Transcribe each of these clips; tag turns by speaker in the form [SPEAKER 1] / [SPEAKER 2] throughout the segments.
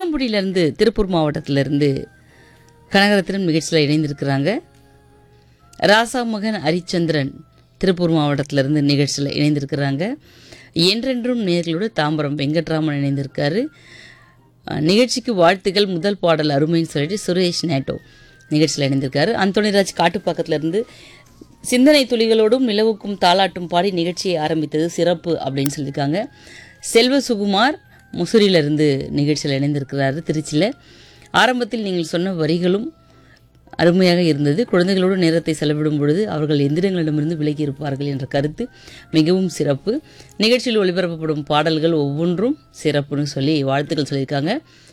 [SPEAKER 1] கொல்லம்புடியிலேருந்து திருப்பூர் மாவட்டத்திலிருந்து கனகரத்தினம் நிகழ்ச்சியில் இணைந்திருக்கிறாங்க ராசா மகன் ஹரிச்சந்திரன் திருப்பூர் மாவட்டத்திலிருந்து நிகழ்ச்சியில் இணைந்திருக்கிறாங்க என்றென்றும் நேர்களோடு தாம்பரம் வெங்கட்ராமன் இணைந்திருக்காரு அஹ், நிகழ்ச்சிக்கு வாழ்த்துக்கள் முதல் பாடல் அருமைன்னு சொல்லிட்டு சுரேஷ் நேட்டோ நிகழ்ச்சியில் இணைந்திருக்காரு அந்தோணிராஜ் காட்டுப்பாக்கத்திலிருந்து சிந்தனை துளிகளோடும் நிலவுக்கும் தாலாட்டும் பாடி நிகழ்ச்சியை ஆரம்பித்தது சிறப்பு அப்படின்னு சொல்லியிருக்காங்க செல்வ சுகுமார் முசிறியிலிருந்து நிகழ்ச்சியில் இணைந்திருக்கிறாரு திருச்சியில் ஆரம்பத்தில் நீங்கள் சொன்ன வரிகளும் அருமையாக இருந்தது குழந்தைகளோடு நேரத்தை செலவிடும் பொழுது அவர்கள் எந்திரங்களிடமிருந்து விலகி இருப்பார்கள் என்ற கருத்து மிகவும் சிறப்பு நிகழ்ச்சியில் ஒளிபரப்பப்படும் பாடல்கள் ஒவ்வொன்றும் சிறப்புன்னு சொல்லி வாழ்த்துக்கள் சொல்லியிருக்காங்க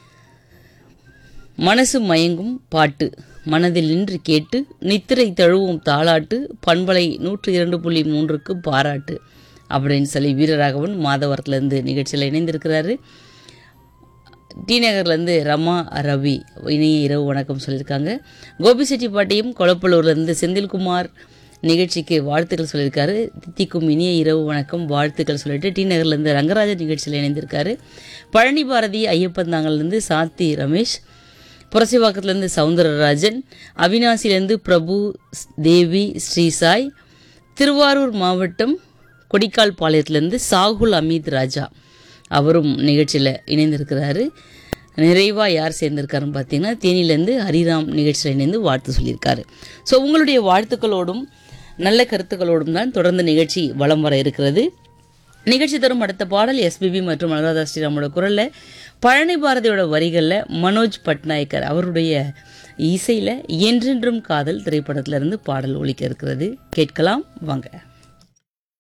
[SPEAKER 1] மனசு மயங்கும் பாட்டு மனதில் நின்று கேட்டு நித்திரை தழுவும் தாளாட்டு பண்பலை நூற்று இரண்டு புள்ளி மூன்றுக்கு பாராட்டு அப்படின்னு சொல்லி வீரராகவன் மாதவரத்துலேருந்து நிகழ்ச்சியில் இணைந்திருக்கிறாரு டி நகர்லேருந்து ரமா ரவி இனிய இரவு வணக்கம் சொல்லியிருக்காங்க கோபிசெட்டிப்பாட்டியும் கொளப்பலூர்லேருந்து செந்தில்குமார் நிகழ்ச்சிக்கு வாழ்த்துக்கள் சொல்லியிருக்காரு தித்திக்கும் இனிய இரவு வணக்கம் வாழ்த்துக்கள் சொல்லிட்டு டி நகர்லேருந்து ரங்கராஜன் நிகழ்ச்சியில் இணைந்திருக்காரு பழனி பாரதி ஐயப்பந்தாங்கல்லேருந்து சாத்தி ரமேஷ் புரசிவாக்கத்துலேருந்து சவுந்தரராஜன் அவினாசிலேருந்து பிரபு தேவி ஸ்ரீசாய் திருவாரூர் மாவட்டம் கொடிக்கால் பாளையத்துலேருந்து சாகுல் அமீத் ராஜா அவரும் நிகழ்ச்சியில் இணைந்திருக்கிறாரு நிறைவாக யார் சேர்ந்திருக்காருன்னு பார்த்தீங்கன்னா தேனியிலேருந்து ஹரிராம் நிகழ்ச்சியில் இணைந்து வாழ்த்து சொல்லியிருக்காரு ஸோ உங்களுடைய வாழ்த்துக்களோடும் நல்ல கருத்துக்களோடும் தான் தொடர்ந்து நிகழ்ச்சி வலம் வர இருக்கிறது நிகழ்ச்சி தரும் அடுத்த பாடல் எஸ்பிபி மற்றும் அனுராதா ஸ்ரீராமோட குரலில் பழனி பாரதியோட வரிகளில் மனோஜ் பட்நாயக்கர் அவருடைய இசையில் என்றென்றும் காதல் திரைப்படத்திலிருந்து பாடல் ஒலிக்க இருக்கிறது கேட்கலாம் வாங்க